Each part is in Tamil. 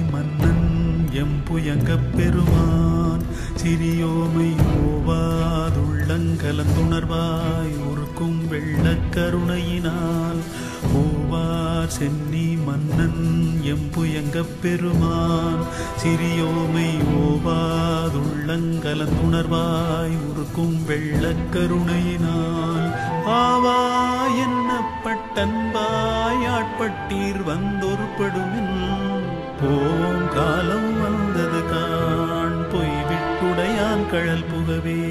மன்னன் எம்புயங்கப் பெருமான் சிறியோமை ஓவாதுள்ளங்கலந்துணர்வாய் உருக்கும் வெள்ளக் கருணையினால் ஓவார் சென்னி மன்னன் எம்புயங்கப் பெருமான் சிறியோமை ஓவாதுள்ளங்கலந்துணர்வாய் உருக்கும் வெள்ளக் கருணையினால் ஆவா என்னப்பட்டன்பாய் ஆட்பட்டீர் வந்தொருப்படுமின் போம் காலம் வந்தது காண் பொய் விட்டுடையான் கழல் புகவே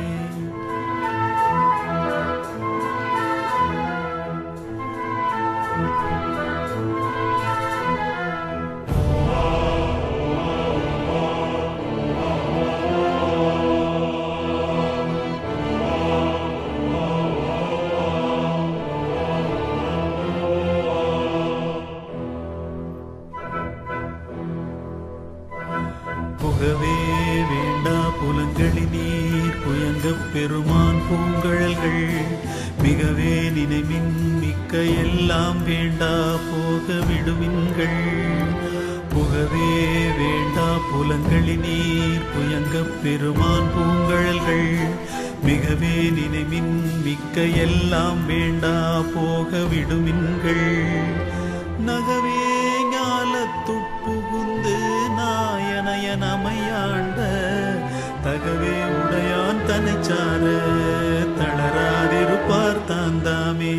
புகவே வேண்டா புலங்களி நீர் புயங்கப் பெருமான் பூங்கழல்கள் மிகவே நினைவின் மிக்க எல்லாம் வேண்டா போக விடுவின்கள் புகவே வேண்டா புலங்களி நீர் புயங்கப் பெருமான் பூங்கழல்கள் மிகவே நினைவின் மிக்க எல்லாம் வேண்டா போக விடுமின்கள் நகவே ஞாலத்துட்புகுந்து நாயனைய நமையாண்ட தகவே உடையான் தனிச்சார தளராதிருப்பார் தாந்தாமே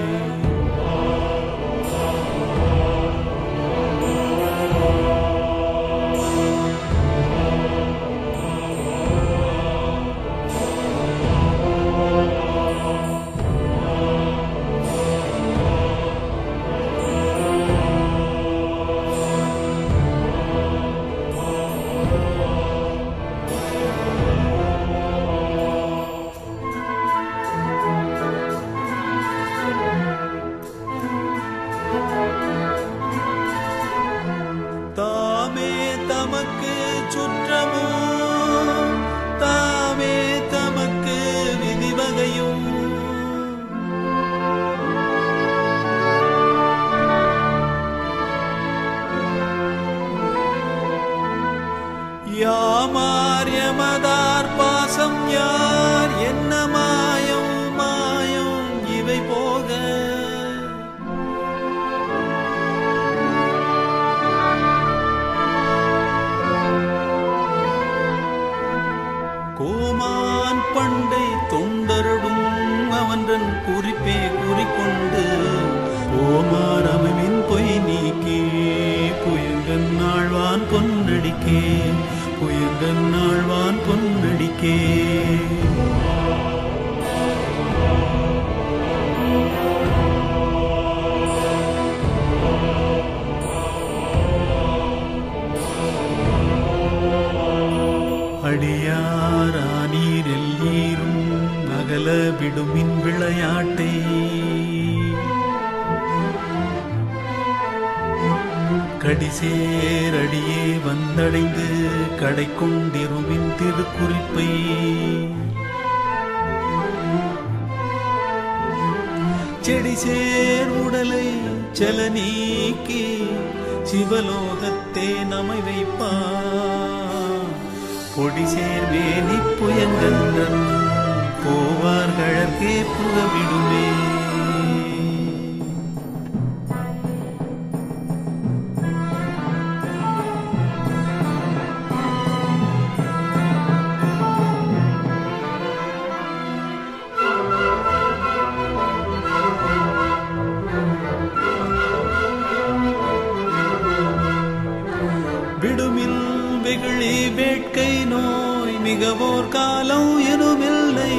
தாமே தமக்கு சுற்றமோ தாமே தமக்கு விதிவகையும் யாமார் யமதார் பாசம் யார் என்ன மாயம் மாயம் இவை போக கோமான் பண்டை தொண்டரடும் அவன்றன் குறிப்பே குறிக்கொண்டு ஓமாரமின் பொய் நீக்கி புயங்கன் ஆழ்வான் பொன்னடிக்கே புயங்கன் ஆழ்வான் பொன்னடிக்கே அடியாரானீரில் ஈரும் அகல விடுமின் விளையாட்டை கடிசேரடியே வந்தடைந்து கடை கொண்டிருமின் திருக்குறிப்பை செடி சேர் உடலை செல நீக்கி சிவலோகத்தே நமை வைப்பா பொடி சேர்வேலி புயங்கன்றன் போவார்களே புகவிடுமே விடுமில் வெகுளி வேட்கை நோய் மிகவோர் காலம் எனுமில்லை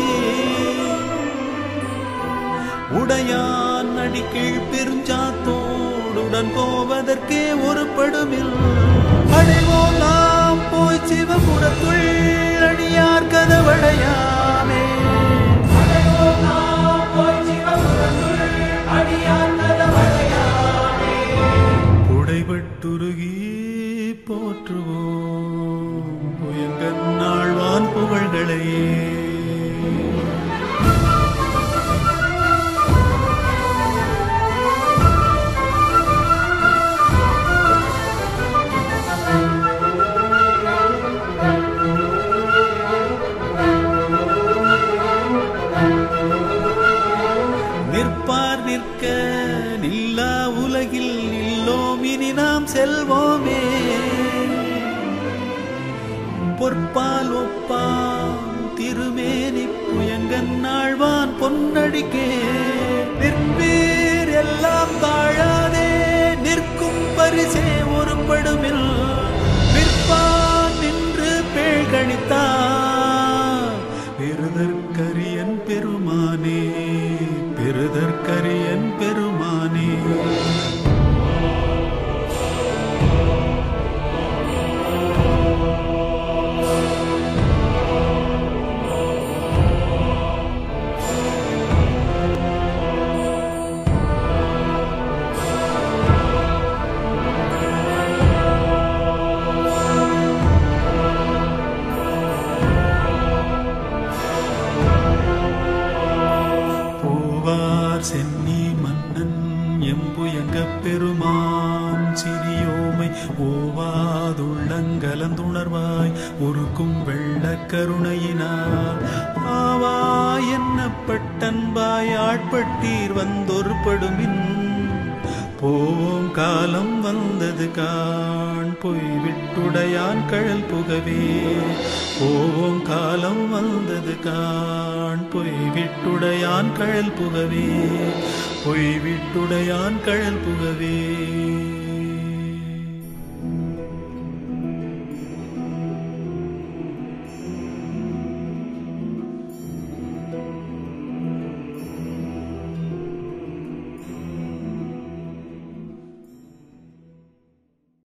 உடையான் அடிக்கீழ் பெருஞ்சாத்தோடுடன் போவதற்கே ஒரு படுமில் அடைவோம் நாம் போய் சிவபுரத்துள் அடியார் கதவடையாமே புடைபட்டுருகி போற்றுவோம் புயங்கன் நாழ்வான் புகழ்களையே தெய்வமே பொற்பால் ஒப்பான் திருமேனி புயங்கன் ஆழ்வான் பொன்னடிக்கே நிற்பீர் எல்லாம் தாழாதே நிற்கும் பரிசே ஒரு படுமில் நிற்பான் நின்று பேழ்கணித்தான் பெருதற்கரியன் பெருமானே பெருதற்கரியன் பெருமானே பூவார் சென்னி மன்னன் எம்புயங்கப் பெருமான் சிறியோமை ஓவாதுள்ளங்கலந்துணர்வாய் உருக்கும் வெள்ளக் கருணையினால் ஆவா என்னப்பட்டன்பாய் ஆட்பட்டீர் வந்தொரு படுமின் போவோம் காலம் வந்தது காண் பொய் விட்டுடையான் கழல் புகவே போவோம் காலம் வந்தது காண் பொய் விட்டுடையான் கழல் புகவே பொய் விட்டுடையான் கழல் புகவே